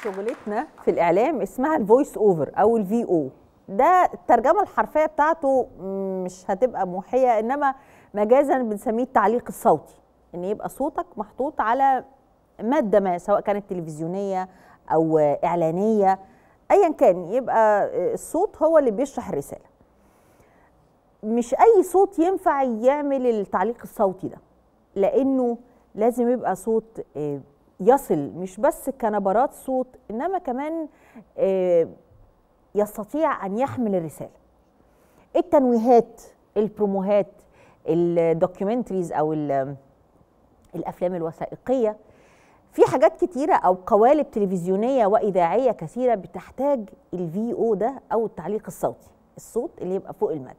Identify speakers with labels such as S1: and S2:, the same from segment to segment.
S1: شغلتنا في الاعلام اسمها الفويس اوفر او الفي او ده الترجمه الحرفيه بتاعته مش هتبقى موحيه انما مجازا بنسميه التعليق الصوتي ان يبقى صوتك محطوط على ماده ما سواء كانت تلفزيونيه او اعلانيه ايا كان يبقى الصوت هو اللي بيشرح الرساله مش اي صوت ينفع يعمل التعليق الصوتي ده لانه لازم يبقى صوت يصل مش بس كنبرات صوت انما كمان يستطيع ان يحمل الرساله التنويهات البروموهات الدوكيومنتريز او الافلام الوثائقيه في حاجات كتيره او قوالب تلفزيونيه واذاعيه كثيره بتحتاج الفي او ده او التعليق الصوتي الصوت اللي يبقى فوق الماده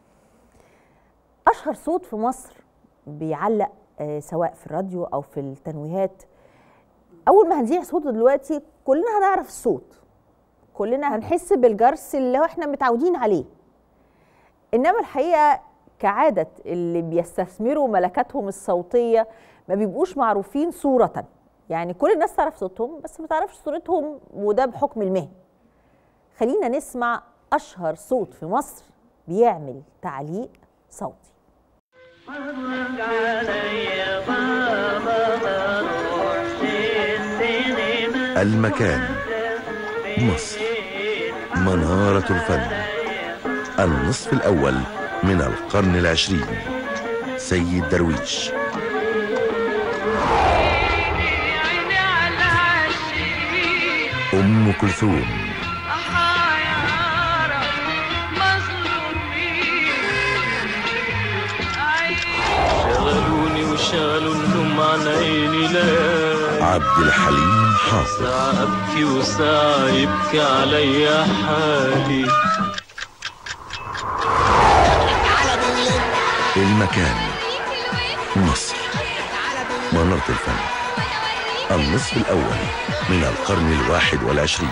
S1: اشهر صوت في مصر بيعلق سواء في الراديو او في التنويهات اول ما هنذيع صوته دلوقتي كلنا هنعرف الصوت كلنا هنحس بالجرس اللي احنا متعودين عليه انما الحقيقه كعاده اللي بيستثمروا ملكاتهم الصوتيه ما بيبقوش معروفين صوره يعني كل الناس تعرف صوتهم بس ما تعرفش صورتهم وده بحكم المهنه خلينا نسمع اشهر صوت في مصر بيعمل تعليق صوتي
S2: المكان مصر منارة الفن النصف الأول من القرن العشرين سيد درويش أم كلثوم
S3: شغلوني وشالوا النوم عن عيني لا
S2: عبد الحليم حافظ
S3: ساعة أبكي وساعة يبكي عليا حالي
S2: المكان مصر منارة الفن النصف الأول من القرن الواحد والعشرين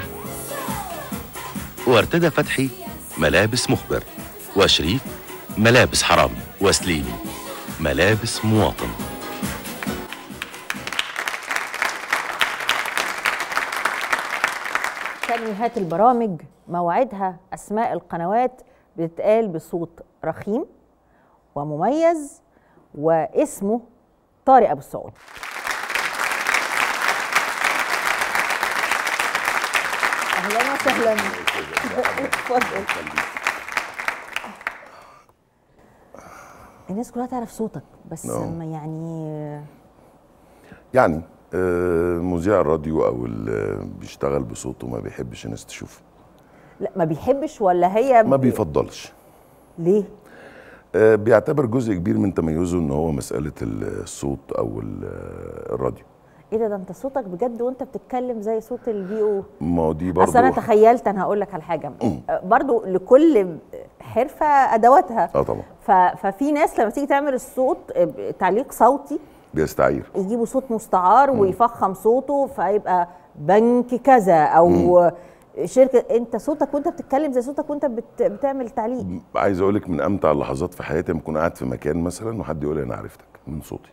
S2: وارتدى فتحي ملابس مخبر وشريف ملابس حرامي وسليمي ملابس مواطن
S1: تنويهات البرامج مواعيدها اسماء القنوات بتتقال بصوت رخيم ومميز واسمه طارق ابو السعود اهلا وسهلا اتفضل الناس كلها تعرف صوتك بس
S4: نعم.
S1: ما يعني
S4: يعني آه، مذيع الراديو او اللي بيشتغل بصوته ما بيحبش الناس تشوفه
S1: لا ما بيحبش ولا هي
S4: ما بيفضلش
S1: ليه
S4: آه، بيعتبر جزء كبير من تميزه ان هو مساله الصوت او ال- الراديو
S1: ايه ده ده انت صوتك بجد وانت بتتكلم زي صوت الفي او
S4: ما هو دي
S1: اصل انا
S4: برضه
S1: تخيلت انا هقول لك على حاجه برضو لكل حرفه ادواتها
S4: اه طبعا
S1: ف- ففي ناس لما تيجي تعمل الصوت تعليق صوتي
S4: بيستعير
S1: يجيبوا صوت مستعار ويفخم صوته فيبقى بنك كذا او شركه انت صوتك وانت بتتكلم زي صوتك وانت بت... بتعمل تعليق
S4: عايز اقول لك من امتع اللحظات في حياتي لما اكون قاعد في مكان مثلا وحد يقول لي انا عرفتك من صوتي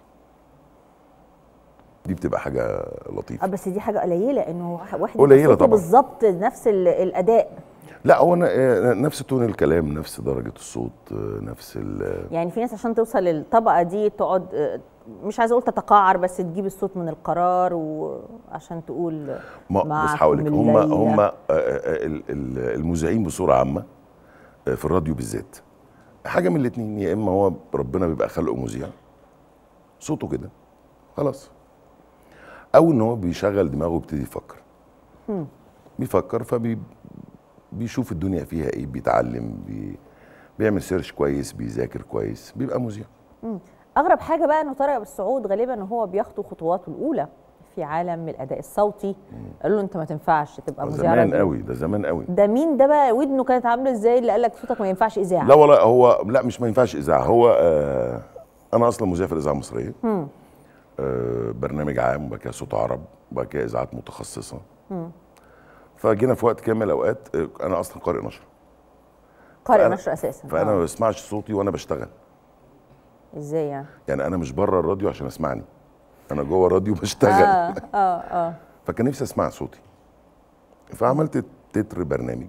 S4: دي بتبقى حاجه
S1: اه
S4: لطيفه
S1: بس دي حاجه قليله انه واحد
S4: قليلة
S1: يبقى صوته
S4: طبعاً.
S1: بالظبط نفس ال- الاداء
S4: لا هو أنا آه، نفس تون الكلام نفس درجه الصوت آه، نفس ال
S1: يعني في ناس عشان توصل للطبقه دي تقعد آه، مش عايزه اقول تتقاعر بس تجيب الصوت من القرار وعشان تقول
S4: ما بص
S1: معكم
S4: هقول لك هم
S1: الليلة.
S4: هم آه، آه، ال- ال- المذيعين بصوره عامه آه، في الراديو بالذات حاجه من الاثنين يا اما هو ربنا بيبقى خلقه مذيع صوته كده خلاص او ان هو بيشغل دماغه ويبتدي يفكر بيفكر فبي بيشوف الدنيا فيها ايه بيتعلم بي بيعمل سيرش كويس بيذاكر كويس بيبقى مذيع
S1: اغرب حاجه بقى انه طارق بالسعود غالبا هو بيخطو خطواته الاولى في عالم الاداء الصوتي قالوا له انت ما تنفعش تبقى
S4: ده
S1: مذيع
S4: زمان
S1: راديو.
S4: قوي ده زمان قوي
S1: ده مين ده بقى ودنه كانت عامله ازاي اللي قال لك صوتك ما ينفعش اذاعه
S4: لا والله هو لا مش ما ينفعش اذاعه هو آه انا اصلا مذيع في الاذاعه المصريه آه برنامج عام وبعد كده صوت عرب وبعد كده اذاعات متخصصه فجينا في وقت كامل من الاوقات آه، انا اصلا قارئ نشر
S1: قارئ
S4: فأنا-
S1: نشر اساسا
S4: فانا
S1: آه.
S4: ما بسمعش صوتي وانا بشتغل
S1: ازاي يعني
S4: يعني انا مش بره الراديو عشان اسمعني انا جوه الراديو بشتغل
S1: اه اه اه
S4: فكان نفسي اسمع صوتي فعملت تتر برنامج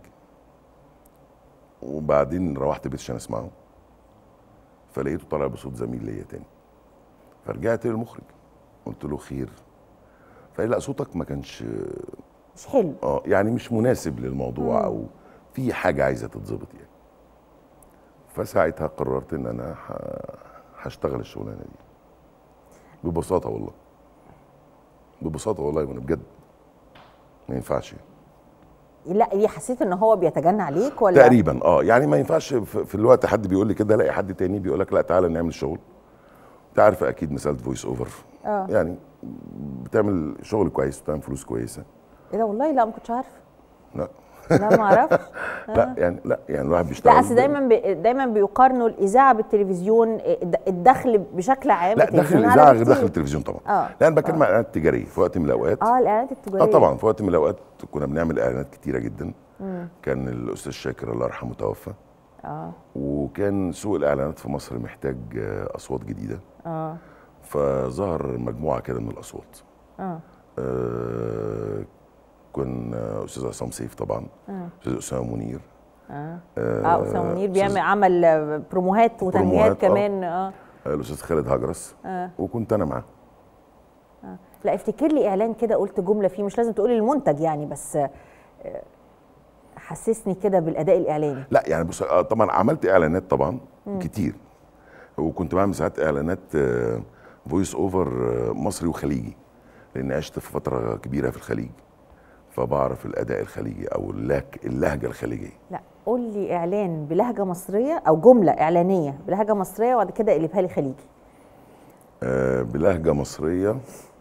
S4: وبعدين روحت البيت عشان اسمعه فلقيته طالع بصوت زميل ليا تاني فرجعت للمخرج قلت له خير فقال لي لا صوتك ما كانش
S1: مش حلو
S4: اه يعني مش مناسب للموضوع او في حاجه عايزه تتظبط يعني فساعتها قررت ان انا ه- هشتغل الشغلانه دي ببساطه والله ببساطه والله وانا بجد ما ينفعش
S1: لا ليه حسيت ان هو بيتجنى عليك ولا
S4: تقريبا اه يعني ما ينفعش في في الوقت حد بيقول لي كده الاقي حد تاني بيقول لك لا تعالى نعمل الشغل انت عارفه اكيد مساله فويس اوفر
S1: آه.
S4: يعني بتعمل شغل كويس وبتعمل فلوس كويسه
S1: ايه ده والله لا ما كنتش عارفه
S4: لا
S1: لا ما اعرفش
S4: لا يعني لا يعني الواحد بيشتغل
S1: لا اصل دايما بي دايما بيقارنوا الاذاعه بالتلفزيون الد- الدخل بشكل عام
S4: لا داخل
S1: التلفزيون
S4: الاذاعه
S1: أعلى
S4: غير
S1: بكتير.
S4: داخل التلفزيون طبعا
S1: آه.
S4: لا انا بتكلم عن الاعلانات التجاريه في وقت من الاوقات
S1: اه الاعلانات التجاريه
S4: اه طبعا في وقت من الاوقات كنا بنعمل اعلانات كتيره جدا كان الاستاذ شاكر الله يرحمه توفى
S1: اه
S4: وكان سوق الاعلانات في مصر محتاج آه، اصوات جديده
S1: اه
S4: فظهر مجموعه كده من الاصوات
S1: اه
S4: آه كان آه، استاذ عصام سيف طبعا استاذ اسامه منير
S1: اه
S4: آه،
S1: اه اسامه منير
S4: أستاذ-
S1: بيعمل عمل آه، بروموهات
S4: بروموهات،
S1: وتنبيهات
S4: آه.
S1: كمان اه
S4: آه، الاستاذ خالد هجرس
S1: آه.
S4: وكنت انا معاه
S1: لا افتكر لي اعلان كده قلت جمله فيه مش لازم تقولي المنتج يعني بس آه، حسسني كده بالاداء الاعلاني
S4: لا يعني بص آه، طبعا عملت اعلانات طبعا كتير وكنت بعمل ساعات اعلانات فويس اوفر مصري وخليجي لان عشت في فتره كبيره في الخليج فبعرف الاداء الخليجي او اللهج اللهجه الخليجيه
S1: لا قول لي اعلان بلهجه مصريه او جمله اعلانيه بلهجه مصريه وبعد كده اقلبها لي خليجي
S4: آه، بلهجه مصريه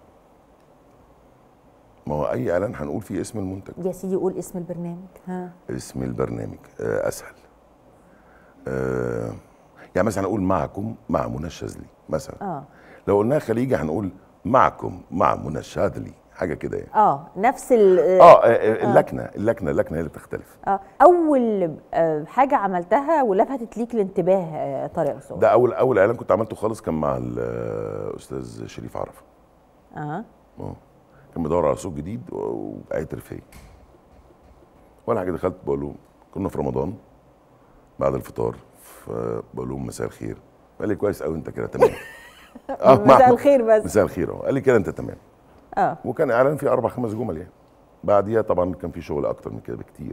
S4: ما هو اي اعلان هنقول فيه اسم المنتج
S1: يا سيدي قول اسم البرنامج ها
S4: اسم البرنامج آه، اسهل آه، يعني مثلا اقول معكم مع منى الشاذلي مثلا
S1: اه
S4: لو قلناها خليجي هنقول معكم مع منى الشاذلي حاجه كده يعني
S1: اه نفس ال
S4: اه آه، اللكنه اللكنه اللكنه هي اللي بتختلف
S1: آه. اول آه، حاجه عملتها ولفتت ليك الانتباه آه، طارق أسود
S4: ده اول اول اعلان كنت عملته خالص كان مع الاستاذ شريف عرفه
S1: اه
S4: اه كان بيدور على صوت جديد وقاعد فيه وانا حاجه دخلت بقول له كنا في رمضان بعد الفطار فبقول لهم مساء الخير قال لي كويس قوي انت كده تمام اه
S1: مساء
S4: مع-
S1: الخير بس
S4: مساء الخير اه قال لي كده انت تمام
S1: اه
S4: وكان اعلان فيه اربع خمس جمل يعني بعديها طبعا كان في شغل اكتر من كده بكتير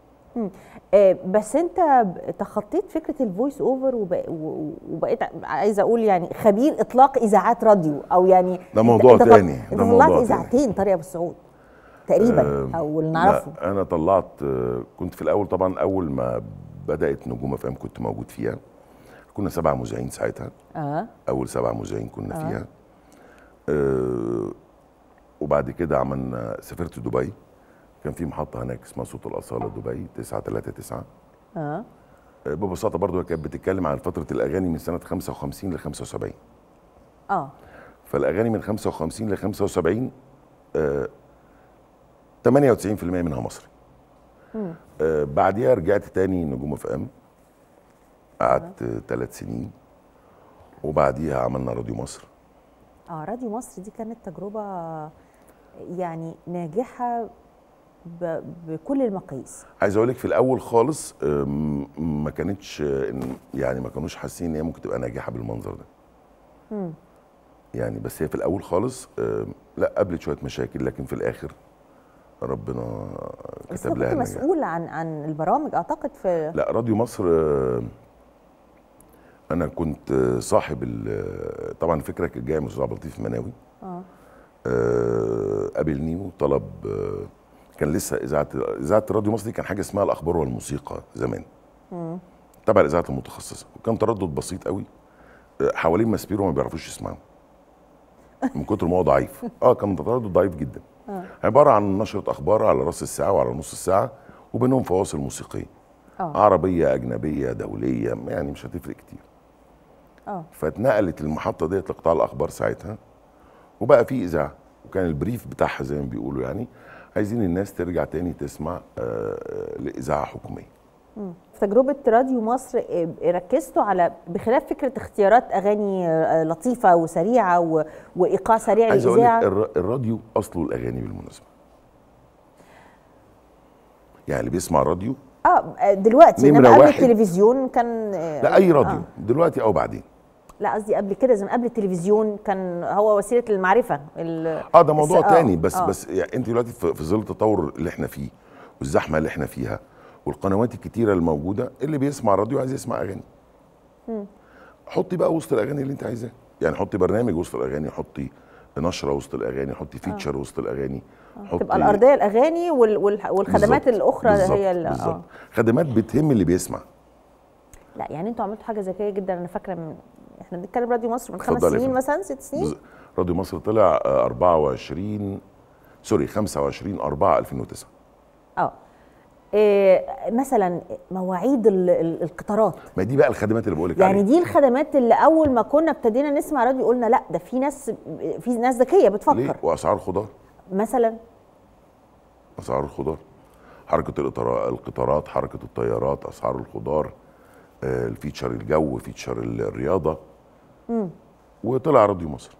S1: آه، بس انت ب- تخطيت فكره الفويس اوفر وبق- و- وبقيت عايزه اقول يعني خبير اطلاق اذاعات راديو او يعني
S4: ده موضوع
S1: انت- انت
S4: تاني،
S1: انت
S4: ده
S1: طلعت
S4: موضوع تاني.
S1: اذاعتين طارق ابو السعود تقريبا
S4: آه،
S1: او اللي نعرفه
S4: لا انا طلعت آه، كنت في الاول طبعا اول ما بدات نجوم اف ام كنت موجود فيها كنا سبع مذيعين ساعتها
S1: اه
S4: اول سبع مذيعين كنا
S1: آه.
S4: فيها آه وبعد كده عملنا سافرت دبي كان في محطه هناك اسمها صوت الاصاله دبي 939
S1: اه
S4: آه ببساطه برضو هي كانت بتتكلم عن فتره الاغاني من سنه 55 ل 75
S1: اه
S4: فالاغاني من 55 ل 75 آه 98% منها مصري آه بعديها رجعت تاني نجوم اف ام قعدت ثلاث سنين وبعديها عملنا راديو مصر
S1: اه راديو مصر دي كانت تجربه يعني ناجحه ب- بكل المقاييس
S4: عايز اقول لك في الاول خالص آم، ما كانتش آه، إن- يعني ما كانوش حاسين ان هي ممكن تبقى ناجحه بالمنظر ده يعني بس هي في الاول خالص آم، لا قابلت شويه مشاكل لكن في الاخر ربنا
S1: بس
S4: كتب
S1: انت
S4: لها
S1: كنت
S4: النجاح
S1: مسؤول عن عن البرامج اعتقد في
S4: لا راديو مصر آه، انا كنت آه، صاحب ال- طبعا الفكره كانت جايه من استاذ عبد اللطيف المناوي
S1: اه
S4: آه، قابلني وطلب آه، كان لسه اذاعه اذاعه راديو مصر دي كان حاجه اسمها الاخبار والموسيقى زمان تبع الاذاعات المتخصصه وكان تردد بسيط قوي آه، حوالين ماسبيرو ما بيعرفوش يسمعوا من كتر ما هو ضعيف اه كان تردد ضعيف جدا عباره عن نشره اخبار على راس الساعه وعلى نص الساعه وبينهم فواصل موسيقيه
S1: اه
S4: عربيه اجنبيه دوليه يعني مش هتفرق كتير
S1: اه
S4: فاتنقلت المحطه ديت لقطاع الاخبار ساعتها وبقى في اذاعه وكان البريف بتاعها زي ما بيقولوا يعني عايزين الناس ترجع تاني تسمع آه، آه، لاذاعه حكوميه
S1: في تجربة راديو مصر آه، ركزتوا على بخلاف فكرة اختيارات أغاني آه، لطيفة وسريعة و... وإيقاع سريع
S4: عايز اقول لك
S1: للإذاعة
S4: الر- الراديو اصله الاغاني بالمناسبه يعني اللي بيسمع راديو
S1: اه دلوقتي
S4: نمرة
S1: انما قبل
S4: واحد.
S1: التلفزيون كان
S4: لا اي راديو دلوقتي او بعدين
S1: لا قصدي قبل كده زمان قبل التلفزيون كان هو وسيله المعرفه ال-
S4: اه ده موضوع
S1: الس- آه،
S4: تاني بس
S1: آه.
S4: بس يعني انت دلوقتي في, في ظل التطور اللي احنا فيه والزحمه اللي احنا فيها والقنوات الكتيره الموجوده اللي بيسمع راديو عايز يسمع اغاني حطي بقى وسط الاغاني اللي انت عايزاه يعني حطي برنامج وسط الاغاني حطي نشره وسط الاغاني حطي فيتشر وسط الاغاني حطي
S1: تبقى الارضيه الاغاني وال- وال- والخدمات
S4: بالظبط،
S1: الاخرى
S4: بالظبط،
S1: هي ال-
S4: بالظبط
S1: اه
S4: خدمات بتهم اللي بيسمع
S1: لا يعني انتوا عملتوا حاجه ذكيه جدا انا فاكره من احنا بنتكلم راديو مصر من خمس
S4: اتفضلي يا
S1: سنين
S4: فندم.
S1: مثلا ست سنين
S4: بز- راديو مصر طلع آه، 24 سوري 25 4 2009
S1: اه إيه مثلا مواعيد ال- ال- القطارات
S4: ما دي بقى الخدمات اللي بقول لك
S1: يعني
S4: عليها
S1: دي الخدمات اللي اول ما كنا ابتدينا نسمع راديو قلنا لا ده في ناس في ناس ذكيه
S4: ليه
S1: بتفكر
S4: واسعار الخضار
S1: مثلا
S4: اسعار الخضار حركه القطار- القطارات حركه الطيارات اسعار الخضار آه، الفيتشر الجو فيتشر الرياضه وطلع راديو مصر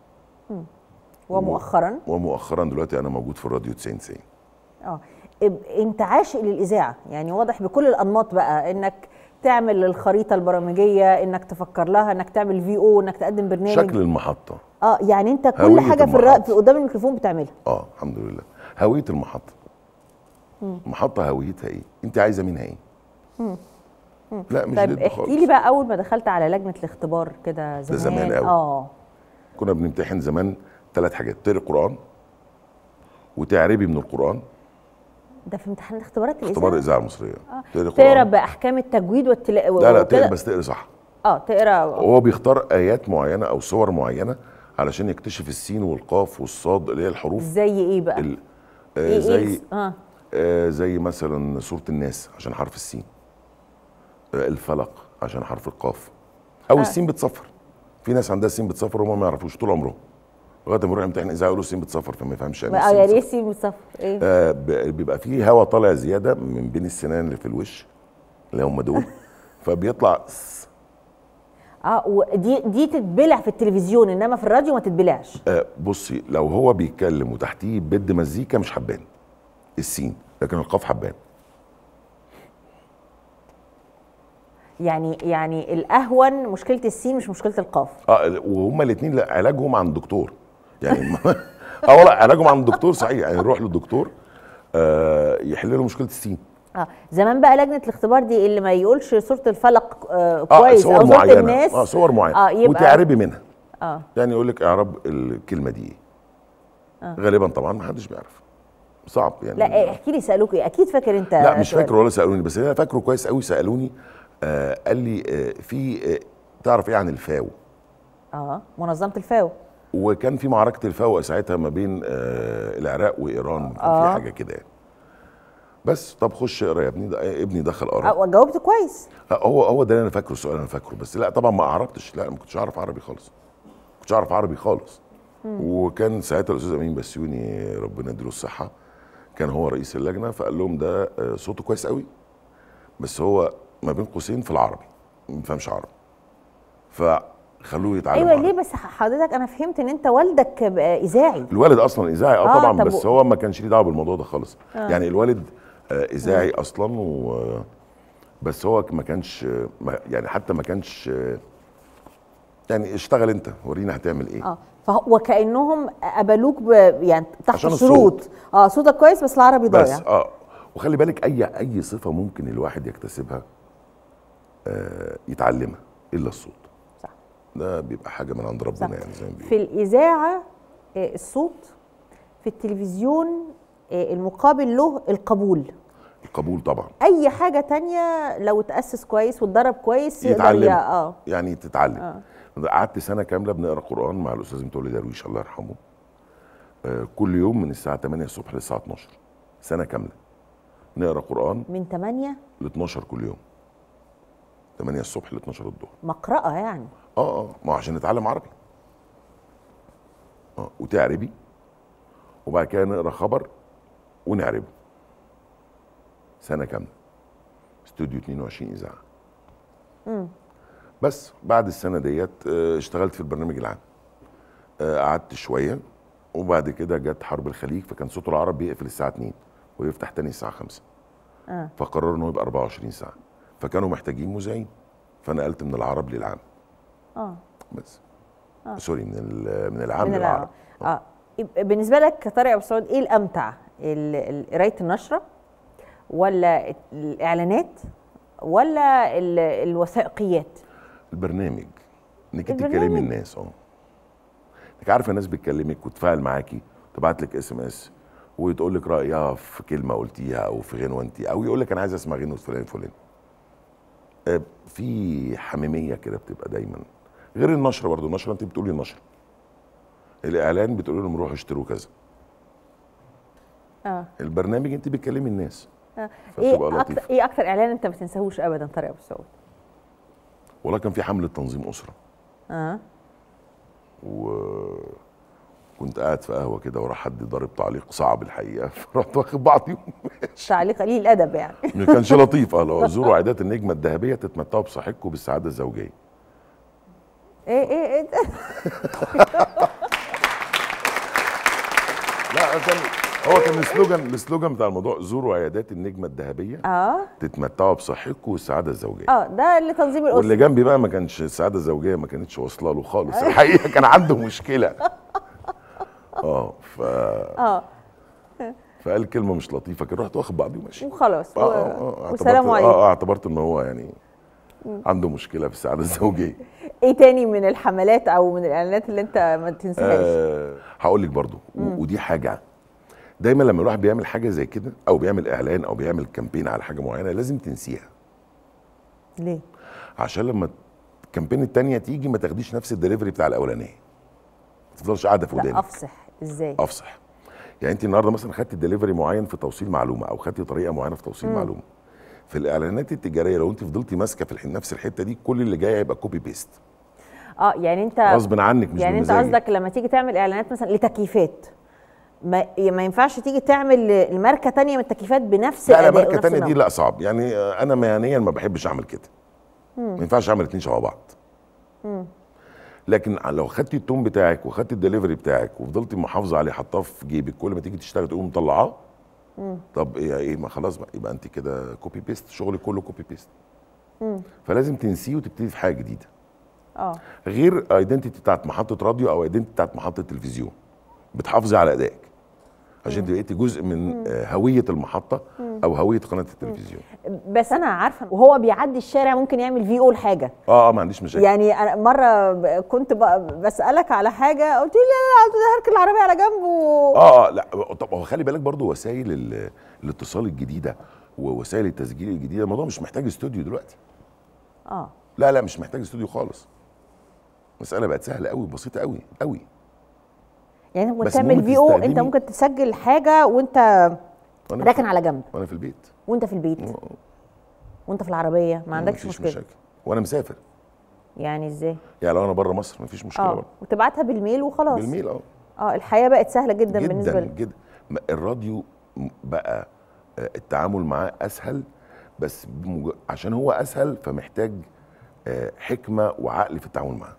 S1: ومؤخرا
S4: ومؤخرا دلوقتي انا موجود في الراديو 90 90
S1: اه اب- انت عاشق للاذاعه يعني واضح بكل الانماط بقى انك تعمل الخريطه البرامجيه انك تفكر لها انك تعمل في او انك تقدم برنامج
S4: شكل المحطه
S1: اه يعني انت كل
S4: هوية
S1: حاجه في, الر...
S4: المحطة.
S1: في قدام الميكروفون بتعملها
S4: اه الحمد لله هويه المحطه المحطه هويتها ايه انت عايزه منها ايه لا مش
S1: طيب
S4: ضد
S1: احكي
S4: خالص
S1: لي بقى اول ما دخلت على لجنه الاختبار كده زمان
S4: زمان قوي.
S1: اه
S4: كنا بنمتحن زمان ثلاث حاجات تقري قران وتعربي من القران
S1: ده في امتحان الاختبارات
S4: اختبار
S1: الاذاعه
S4: الاذاعه المصريه تقري
S1: تقرا باحكام التجويد والتلاوه
S4: لا لا تقري بس تقري صح
S1: اه تقرا
S4: هو بيختار ايات معينه او صور معينه علشان يكتشف السين والقاف والصاد اللي هي الحروف
S1: زي ايه بقى
S4: ال-
S1: إيه
S4: آه زي
S1: إيه اه
S4: آه زي مثلا سوره الناس عشان حرف السين آه الفلق عشان حرف القاف او
S1: آه.
S4: السين بتصفر في ناس عندها السين بتصفر وهم ما يعرفوش طول عمرهم لغايه ما يروح يمتحن اذاعه يقولوا السين بتصفر فما يفهمش يعني
S1: اه
S4: السين
S1: يعني ايه
S4: بتصفر.
S1: سي مصطفى ايه
S4: آه ب- بيبقى فيه هواء طالع زياده من بين السنان اللي في الوش اللي هم دول فبيطلع س-
S1: اه ودي دي تتبلع في التلفزيون انما في الراديو ما تتبلعش
S4: آه بصي لو هو بيتكلم وتحتيه بد مزيكا مش حبان السين لكن القاف حبان
S1: يعني يعني الاهون مشكله السين مش مشكله القاف
S4: اه وهما الاثنين علاجهم عند الدكتور يعني اه والله علاجهم عند الدكتور صحيح يعني يروح للدكتور آه يحل له مشكله السين
S1: اه زمان بقى لجنه الاختبار دي اللي ما يقولش سوره الفلق آه
S4: اه
S1: كويس
S4: صور
S1: او سوره
S4: معينه
S1: الناس
S4: اه صور معينه
S1: اه يبقى
S4: وتعربي منها
S1: اه
S4: يعني يقول لك اعرب الكلمه دي ايه آه. غالبا طبعا ما حدش بيعرف صعب يعني
S1: لا إيه، احكي لي سالوك ايه اكيد فاكر انت
S4: لا مش
S1: سؤال.
S4: فاكر ولا سالوني بس انا فاكره كويس قوي سالوني آه قال لي آه في آه تعرف ايه عن الفاو
S1: اه منظمه الفاو
S4: وكان في معركه الفاو ساعتها ما بين آه العراق وايران كان
S1: آه.
S4: في حاجه كده يعني بس طب خش اقرا يا ابني ده ابني دخل قرا
S1: آه وجاوبت كويس
S4: هو هو ده اللي انا فاكره السؤال انا فاكره بس لا طبعا ما اعربتش لا ما كنتش اعرف عربي خالص ما كنتش اعرف عربي خالص وكان ساعتها الاستاذ امين بسيوني ربنا يديله الصحه كان هو رئيس اللجنه فقال لهم ده آه، صوته كويس قوي بس هو ما بين قوسين في العربي ما بيفهمش عربي فخلوه يتعلم
S1: ايوه
S4: عربي.
S1: ليه بس حضرتك انا فهمت ان انت والدك بقى اذاعي
S4: الوالد اصلا اذاعي اه
S1: آه،
S4: طبعا
S1: طب
S4: بس
S1: و-
S4: هو ما كانش ليه دعوه بالموضوع ده خالص يعني الوالد آه، اذاعي اصلا و بس هو ما كانش ما- يعني حتى ما كانش آه، يعني اشتغل انت ورينا هتعمل ايه
S1: اه فهو وكانهم قبلوك ب... يعني تحت
S4: عشان
S1: شروط
S4: الصوت.
S1: اه صوتك كويس بس العربي
S4: بس
S1: ضايع
S4: اه وخلي بالك اي اي صفه ممكن الواحد يكتسبها آه يتعلمها الا الصوت
S1: صح
S4: ده بيبقى حاجه من عند
S1: صح.
S4: ربنا يعني زي ما بيقولوا
S1: في الاذاعه آه، الصوت في التلفزيون آه، المقابل له القبول
S4: القبول طبعا
S1: اي حاجه تانية لو اتاسس كويس واتدرب كويس يقدر
S4: يتعلم
S1: يا- اه
S4: يعني تتعلم قعدت سنه كامله بنقرا قران مع الاستاذ متولي درويش الله يرحمه آه كل يوم من الساعه 8 الصبح للساعه 12 سنه كامله نقرا قران
S1: من 8
S4: ل 12 كل يوم 8 الصبح ل 12 الظهر
S1: مقرأة يعني
S4: اه اه ما هو عشان نتعلم عربي اه وتعربي وبعد كده نقرا خبر ونعربه سنه كامله استوديو 22 اذاعه بس بعد السنه ديت آه، اشتغلت في البرنامج العام آه، قعدت شويه وبعد كده جت حرب الخليج فكان صوت العرب بيقفل الساعه 2 ويفتح تاني الساعه 5
S1: آه.
S4: فقرروا انه يبقى 24 ساعه فكانوا محتاجين مذيعين فنقلت من العرب للعام
S1: اه
S4: بس آه. سوري من ال- من العام
S1: من
S4: للعرب
S1: العرب اه يبقى بالنسبه لك كطارق ابو سعود ايه الامتع ال- ال- قرايه النشره ولا الاعلانات ولا ال- الوثائقيات
S4: البرنامج انك انت
S1: البرنامج؟
S4: تكلمي الناس اه انك عارفه الناس بتكلمك وتفاعل معاكي تبعت لك اس ام اس وتقول لك رايها في كلمه قلتيها او في غنوه انت او يقول لك انا عايز اسمع غنوه فلان فلان آه، في حميميه كده بتبقى دايما غير النشره برضو النشره انت بتقولي النشره الاعلان بتقولي لهم روحوا اشتروا كذا
S1: اه
S4: البرنامج انت بتكلمي الناس
S1: آه.
S4: فبتبقى
S1: ايه
S4: لطيفة.
S1: اكتر ايه اكتر اعلان انت ما تنساهوش ابدا طارق ابو سعود
S4: والله كان في حمله تنظيم اسره
S1: اه
S4: وكنت قاعد في قهوه كده ورا حد ضارب تعليق صعب الحقيقه فرحت واخد بعضي
S1: تعليق قليل الادب يعني
S4: ما كانش لطيف اه لو زوروا عائدات النجمه الذهبيه تتمتعوا بصحتكم بالسعاده الزوجيه
S1: ايه ايه ايه ده؟
S4: لا كان هو كان السلوجان السلوجان بتاع الموضوع زوروا عيادات النجمه الذهبيه
S1: اه
S4: تتمتعوا بصحتكم والسعاده الزوجيه
S1: اه ده اللي تنظيم الاسره
S4: واللي جنبي بقى ما كانش السعاده الزوجيه ما كانتش واصله له خالص الحقيقه كان عنده مشكله اه ف
S1: اه
S4: فقال كلمه مش لطيفه كده رحت واخد بعضي وماشي
S1: وخلاص
S4: اه
S1: و...
S4: اه اه اعتبرت-
S1: والسلام عليكم
S4: اه اه اعتبرت ان هو يعني عنده مشكله في السعاده الزوجيه
S1: ايه تاني من الحملات او من الاعلانات اللي انت ما تنساهاش
S4: أه هقول لك برضو و- ودي حاجه دايما لما الواحد بيعمل حاجه زي كده او بيعمل اعلان او بيعمل كامبين على حاجه معينه لازم تنسيها
S1: ليه
S4: عشان لما الكامبين التانية تيجي ما تاخديش نفس الدليفري بتاع الاولانيه ما تفضلش قاعده في
S1: لا
S4: ودانك
S1: افصح ازاي
S4: افصح يعني انت النهارده مثلا خدتي دليفري معين في توصيل معلومه او خدتي طريقه معينه في توصيل معلومه في الاعلانات التجاريه لو انت فضلتي ماسكه في الح- نفس الحته دي كل اللي جاي هيبقى كوبي بيست
S1: اه يعني انت
S4: غصب عنك مش
S1: يعني انت
S4: بمزاجك.
S1: قصدك لما تيجي تعمل اعلانات مثلا لتكييفات ما ما ينفعش تيجي تعمل الماركه تانية من التكييفات بنفس
S4: لا لا
S1: الأداء
S4: ماركه
S1: ونفس
S4: تانية دي
S1: النمط.
S4: لا صعب يعني آه، انا مهنيا ما بحبش اعمل كده ما ينفعش اعمل اتنين شبه بعض لكن لو خدتي التون بتاعك وخدتي الدليفري بتاعك وفضلتي محافظه عليه حطاه في جيبك كل ما تيجي تشتغل تقوم مطلعاه طب ايه ايه ما خلاص بقى يبقى انت كده كوبي بيست شغلك كله كوبي بيست فلازم تنسيه وتبتدي في حاجه جديده
S1: اه
S4: غير ايدنتيتي بتاعت محطه راديو او ايدنتيتي بتاعت محطه تلفزيون بتحافظي على ادائك عشان تبقي انت جزء من آه، هويه المحطه او هويه قناه التلفزيون
S1: بس انا عارفه وهو بيعدي الشارع ممكن يعمل في او لحاجه
S4: اه اه ما عنديش مشاكل
S1: يعني انا مره ب- كنت ب- بسالك على حاجه قلت لي لا لا لا هركن العربيه على جنب و...
S4: اه اه لا طب هو خلي بالك برضو وسائل ال- الاتصال الجديده ووسائل التسجيل الجديده الموضوع مش محتاج استوديو دلوقتي
S1: اه
S4: لا لا مش محتاج استوديو خالص مسألة بقت سهلة قوي بسيطة قوي قوي
S1: يعني انت ممكن
S4: بس
S1: تعمل
S4: ممكن
S1: في او انت
S4: تستخدمي-
S1: ممكن تسجل حاجه وانت
S4: وانا
S1: راكن
S4: في-
S1: على جنب
S4: وانا في البيت
S1: وانت في البيت
S4: آه،
S1: وانت في العربيه ما عندكش
S4: مفيش
S1: مشكله
S4: مشاكل وانا مسافر
S1: يعني ازاي
S4: يعني لو انا بره مصر مفيش مشكلة
S1: اه
S4: برضه
S1: وتبعتها بالميل وخلاص
S4: بالميل اه
S1: اه الحياه بقت سهله جدا, بالنسبه
S4: جدا
S1: لك
S4: جدا ما- الراديو م- بقى آه، التعامل معاه اسهل بس بمج... عشان هو اسهل فمحتاج آه، حكمه وعقل في التعامل معاه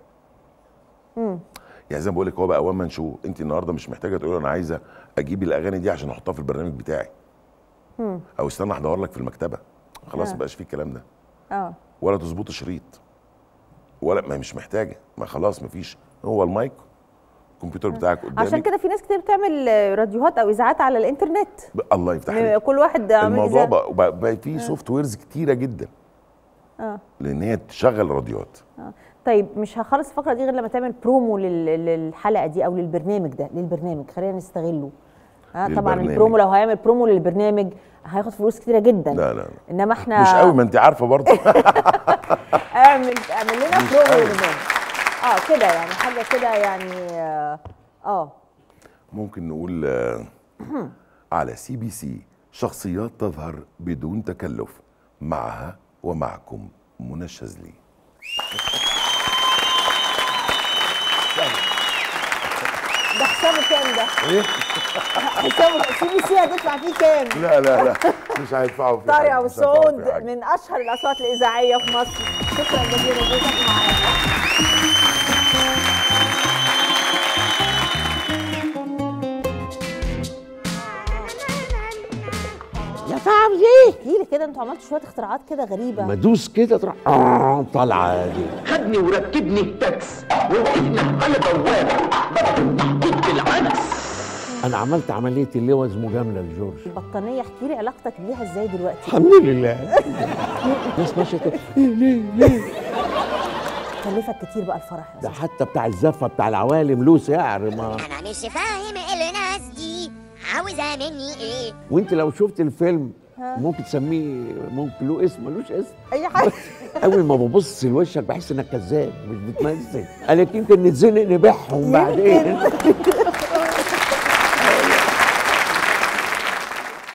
S4: يعني زي ما بقول لك هو بقى وان مان شو انت النهارده مش محتاجه تقولي انا عايزه اجيب الاغاني دي عشان احطها في البرنامج بتاعي او استنى احضر لك في المكتبه خلاص
S1: آه.
S4: ما بقاش فيه الكلام ده
S1: اه
S4: ولا تظبط شريط ولا ما مش محتاجه ما خلاص ما فيش هو المايك الكمبيوتر بتاعك قدامك
S1: عشان كده في ناس كتير بتعمل آه، راديوهات او اذاعات على الانترنت
S4: ب- الله يفتح عليك
S1: كل واحد عامل
S4: الموضوع
S1: إذاعة.
S4: بقى, بقى, بقى فيه سوفت ويرز كتيره جدا
S1: اه
S4: لان هي تشغل راديوات
S1: آه. طيب مش هخلص الفقره دي غير لما تعمل برومو لل- للحلقه دي او للبرنامج ده للبرنامج خلينا نستغله آه طبعا
S4: للبرنامج.
S1: البرومو لو هيعمل برومو للبرنامج هياخد فلوس كتيره جدا
S4: لا لا لا
S1: انما احنا
S4: مش قوي ما انت عارفه برضه
S1: اعمل اعمل لنا
S4: مش
S1: برومو
S4: قوي.
S1: للبرنامج اه كده يعني حاجه كده يعني اه, آه.
S4: ممكن نقول آه، على سي بي سي شخصيات تظهر بدون تكلف معها ومعكم منى الشاذلي
S1: ده حسابه كام ده؟
S4: ايه
S1: حسابه سي بي سي هتدفع فيه كام؟
S4: لا لا لا مش هيدفعوا في
S1: طارق
S4: حاجة،
S1: ابو
S4: مش هيدفعوا
S1: سعود
S4: في حاجة.
S1: من اشهر الاصوات الاذاعيه في مصر شكرا جزيلا لوجودك معانا
S5: يا صاحبي ليه
S1: احكي لي كده انتوا عملتوا شويه اختراعات كده غريبه
S5: مدوس كده تروح آه طالعه دي
S6: خدني وركبني التاكس ووقفنا على بوابه باب التحقيق بالعكس
S5: انا عملت عمليه اللوز مجامله لجورج
S1: البطانيه احكي لي علاقتك بيها ازاي دلوقتي
S5: الحمد لله الناس ماشيه كده ليه ليه
S1: كلفك كتير بقى الفرح يا
S5: ده
S1: أستاذ.
S5: حتى بتاع الزفه بتاع العوالم له سعر ما
S7: انا مش فاهم الناس دي عاوزه مني ايه
S5: وانت لو شفت الفيلم ممكن تسميه ممكن له اسم ملوش اسم
S1: اي حاجه
S5: اول ما ببص لوشك بحس انك كذاب مش بتمثل قالك يمكن نتزنق نبيعهم بعدين